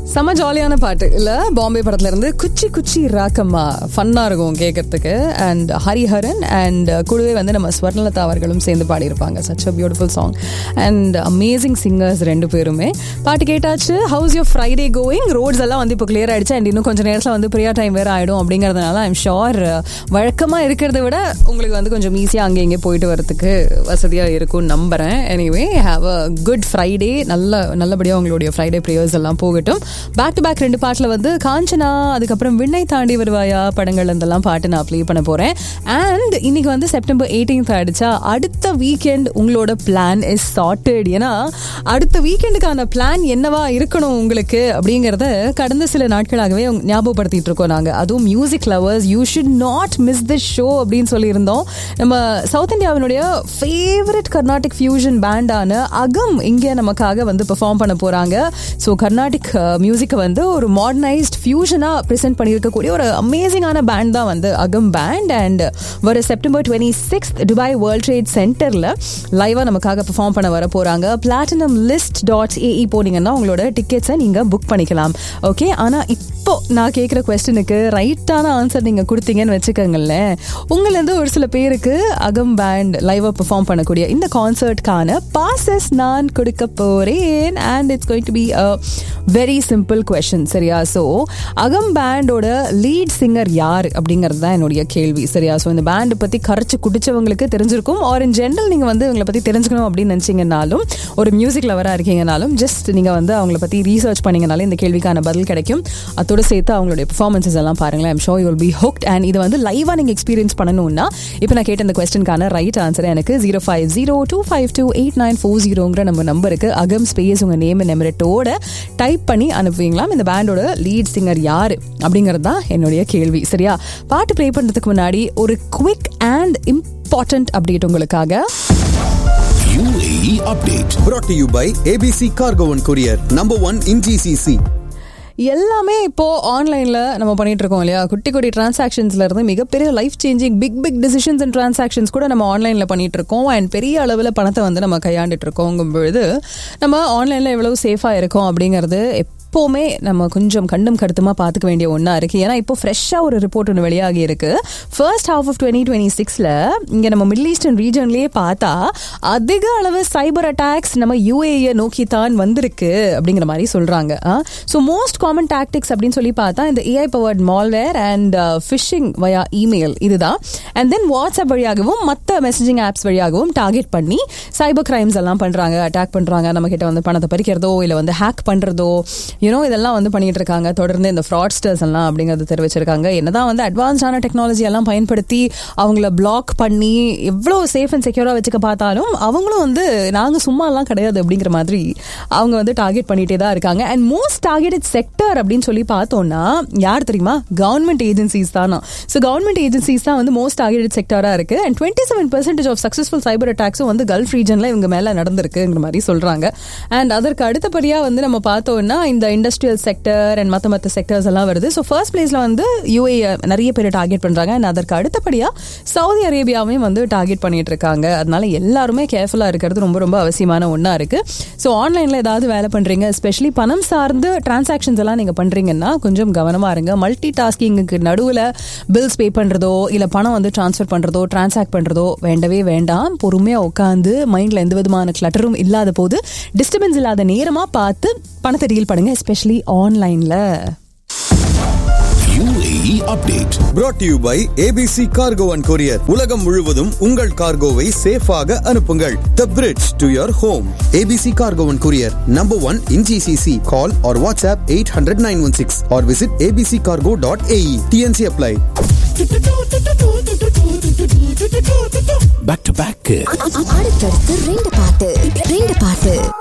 செம ஜாலியான பாட்டு இல்ல பாம்பே படத்துல இருந்து குச்சி குச்சி ராக்கம்மா ஃபன்னா இருக்கும் கேட்கறதுக்கு அண்ட் ஹரிஹரன் அண்ட் கூடவே வந்து நம்ம ஸ்வர்ணலதா அவர்களும் சேர்ந்து பாடியிருப்பாங்க such a beautiful song and amazing singers ரெண்டு பேருமே பாட்டு கேட்டாச்சு how's your Friday going roads எல்லாம் வந்து இப்போ கிளியர் ஆயிடுச்சு அண்ட் இன்னும் கொஞ்சம் நேரத்தில் வந்து பிரியா டைம் வேற ஆயிடும் அப்படிங்கிறதுனால ஐம் ஷோர் வழக்கமாக இருக்கிறத விட உங்களுக்கு வந்து கொஞ்சம் ஈஸியாக அங்கே இங்கே போயிட்டு வரதுக்கு வசதியாக இருக்கும்னு நம்புறேன் anyway have a good Friday நல்ல நல்லபடியாக உங்களுடைய ஃப்ரைடே ப்ரேயர்ஸ் எல்லாம் போகட்டும் பேக் டு பேக் ரெண்டு பாட்டில் வந்து காஞ்சனா அதுக்கப்புறம் விண்ணை தாண்டி வருவாயா படங்கள் இதெல்லாம் பாட்டு நான் ப்ளே பண்ண போகிறேன் அண்ட் இன்னைக்கு வந்து செப்டம்பர் எயிட்டீன்த் ஆயிடுச்சா அடுத்த வீக்கெண்ட் உங்களோட பிளான் இஸ் சார்ட்டட் ஏன்னா அடுத்த வீக்கெண்டுக்கான பிளான் என்னவா இருக்கணும் உங்களுக்கு அப்படிங்கிறத கடந்த சில நாட்களாகவே உங்க- ஞாபகப்படுத்திட்டு இருக்கோம் நாங்கள் அதுவும் music lovers you should not miss this show அப்படின்னு சொல்லியிருந்தோம் நம்ம சவுத் இந்தியாவினுடைய ஃபேவரட் கர்நாடிக் ஃபியூஷன் பேண்டான அகம் இங்கே நமக்காக வந்து பெர்ஃபார்ம் பண்ண போகிறாங்க ஸோ கர்நாடிக் மியூசிக்கை வந்து ஒரு மாடர்னைஸ்ட் ஃபியூஷனாக ப்ரெசென்ட் பண்ணியிருக்கக்கூடிய ஒரு அமேசிங்கான பேண்ட் தான் வந்து அகம் பேண்ட் அண்ட் வர September twenty sixth Dubai world trade சென்டரில் லைவாக நமக்காக பெர்ஃபார்ம் பண்ண வர போகிறாங்க பிளாட்டினம் லிஸ்ட் டாட் ஏஇ போனீங்கன்னா உங்களோட டிக்கெட்ஸை நீங்கள் புக் பண்ணிக்கலாம் ஓகே ஆனால் இப்போ நான் கேட்குற கொஸ்டினுக்கு ரைட்டான ஆன்சர் நீங்கள் கொடுத்தீங்கன்னு வச்சுக்கோங்களேன் உங்களிருந்து ஒரு சில பேருக்கு அகம் பேண்ட் லைவாக பெர்ஃபார்ம் பண்ணக்கூடிய இந்த கான்சர்ட்கான பாசஸ் நான் கொடுக்க போகிறேன் and it's going to be a very simple question சரியா ஸோ அகம் பேண்டோட லீட் சிங்கர் யார் அப்படிங்கிறது தான் என்னுடைய கேள்வி சரியா ஸோ இந்த பேண்டை பற்றி கரைச்சு குடிச்சவங்களுக்கு தெரிஞ்சிருக்கும் ஆர் இன் ஜென்ரல் நீங்கள் வந்து இவங்களை பற்றி தெரிஞ்சுக்கணும் அப்படின்னு நினச்சிங்கனாலும் ஒரு மியூசிக் லவராக இருக்கீங்கனாலும் ஜஸ்ட் நீங்கள் வந்து அவங்கள பற்றி ரீசர்ச் பண்ணீங்கனாலே இந்த கேள்விக்கான பதில் கிடைக்கும் அதோட சேர்த்து அவங்களுடைய பெர்ஃபார்மன்ஸஸ் எல்லாம் பாருங்களேன் I'm sure you will be hooked and இது வந்து லைவாக நீங்கள் எக்ஸ்பீரியன்ஸ் பண்ணணும்னா இப்போ நான் கேட்ட இந்த கொஸ்டினுக்கான ரைட் ஆன்சர் எனக்கு zero five zero two five two eight nine four ஜீரோங்கிற நம்ம நம்பருக்கு அகம் ஸ்பேஸ் உங்கள் நேம் நெமரட்டோட டைப் பண்ணி அனுப்புவீங்களாம் இந்த பேண்டோட லீட் சிங்கர் யார் அப்படிங்கிறது தான் என்னுடைய கேள்வி சரியா பாட்டு ப்ளே பண்ணுறதுக்கு முன்னாடி ஒரு குவிக் அண்ட் இம்பார்ட்டன்ட் அப்டேட் உங்களுக்காக UAE update. brought to you by ABC Cargo and Courier, number one in GCC. எல்லாமே இப்போ ஆன்லைன்ல நம்ம பண்ணிட்டு இருக்கோம் இல்லையா குட்டி குட்டி டிரான்சாக்ஷன்ஸ்ல இருந்து மிகப்பெரிய life changing big big decisions and transactions கூட நம்ம ஆன்லைன்ல பண்ணிட்டு இருக்கோம் அண்ட் பெரிய அளவில் பணத்தை வந்து நம்ம கையாண்டுட்டு இருக்கோங்கும் பொழுது நம்ம ஆன்லைன்ல எவ்வளவு சேஃபா இருக்கோம் அப்படிங்கிறது எப்போவுமே நம்ம கொஞ்சம் கண்டும் கருத்துமா பார்த்துக்க வேண்டிய ஒன்றா இருக்கு ஏன்னா இப்போ ஃப்ரெஷ்ஷாக ஒரு ரிப்போர்ட் ஒன்று வெளியாகி இருக்கு first half of twenty twenty சிக்ஸில் இங்கே நம்ம மிடில் ஈஸ்டர்ன் ரீஜன்லேயே பார்த்தா அதிக அளவு சைபர் அட்டாக்ஸ் நம்ம யூஏஏ நோக்கி தான் வந்திருக்கு அப்படிங்கிற மாதிரி சொல்றாங்க ஸோ மோஸ்ட் காமன் டாக்டிக்ஸ் அப்படின்னு சொல்லி பார்த்தா இந்த AI powered malware and phishing via email இதுதான் அண்ட் தென் வாட்ஸ்அப் வழியாகவும் மற்ற மெசேஜிங் ஆப்ஸ் வழியாகவும் டார்கெட் பண்ணி சைபர் கிரைம்ஸ் எல்லாம் பண்றாங்க அட்டாக் பண்றாங்க நம்ம கிட்ட வந்து பணத்தை பறிக்கிறதோ இல்லை வந்து ஹேக் பண்றதோ யூனோ இதெல்லாம் வந்து பண்ணிட்டு இருக்காங்க தொடர்ந்து இந்த ஃப்ராட்ஸ்டர்ஸ் எல்லாம் அப்படிங்கறது தெரிவிச்சிருக்காங்க என்னதான் வந்து அட்வான்ஸ்டான டெக்னாலஜி எல்லாம் பயன்படுத்தி அவங்கள பிளாக் பண்ணி எவ்வளோ சேஃப் அண்ட் செக்யூரா வச்சுக்க பார்த்தாலும் அவங்களும் வந்து நாங்க சும்மா எல்லாம் கிடையாது அப்படிங்கிற மாதிரி அவங்க வந்து டார்கெட் பண்ணிட்டே தான் இருக்காங்க அண்ட் மோஸ்ட் டார்கெட்டட் செக்டர் அப்படின்னு சொல்லி பார்த்தோம்னா யார் தெரியுமா கவர்மெண்ட் ஏஜென்சிஸ் தானா ஸோ கவர்மெண்ட் ஏஜென்சிஸ் தான் வந்து மோஸ்ட் டார்கெட்டட் செக்டரா இருக்கு and twenty seven percentage of successful cyber அட்டாக்ஸும் வந்து கல்ஃப் ரீஜன்ல இவங்க மேல நடந்திருக்குங்கிற மாதிரி சொல்றாங்க அண்ட் அதற்கு அடுத்தபடியா வந்து நம்ம பார்த்தோம்னா இந்த இண்டஸ்ட்ரியல் செக்டர் அண்ட் மற்ற மற்ற செக்டர்ஸ் எல்லாம் வருது ஸோ ஃபர்ஸ்ட் பிளேஸ்ல வந்து யூஏ நிறைய பேர் டார்கெட் பண்றாங்க அண்ட் அதற்கு அடுத்தபடியா சவுதி அரேபியாவையும் வந்து டார்கெட் பண்ணிட்டு இருக்காங்க அதனால எல்லாருமே கேர்ஃபுல்லா இருக்கிறது ரொம்ப ரொம்ப அவசியமான ஒன்றா இருக்கு ஸோ ஆன்லைன்ல ஏதாவது வேலை பண்றீங்க எஸ்பெஷலி பணம் சார்ந்து டிரான்சாக்ஷன்ஸ் எல்லாம் நீங்க பண்றீங்கன்னா கொஞ்சம் கவனமா இருங்க மல்டி டாஸ்கிங்க்கு நடுவில் பில்ஸ் பே பண்றதோ இல்ல பணம் வந்து டிரான்ஸ்ஃபர் பண்றதோ டிரான்சாக்ட் பண்றதோ வேண்டவே வேண்டாம் பொறுமையா உட்காந்து மைண்ட்ல எந்த விதமான கிளட்டரும் இல்லாத போது டிஸ்டர்பன்ஸ் இல்லாத நேரமா பார்த்து பணத்தை டீல் பண்ணுங்க எஸ்பெஷலி ஆன்லைன்ல UAE update. brought to you by ABC Cargo and Courier. உலகம் முழுவதும் உங்கள் கார்கோவை சேஃபாக அனுப்புங்கள் The bridge to your home. ABC Cargo and Courier, number one in GCC. Call or WhatsApp 800-916 or visit abccargo.ae. TNC apply. Back to back. அடுத்தடுத்து ரெண்டு பாட்டு ரெண்டு பாட்டு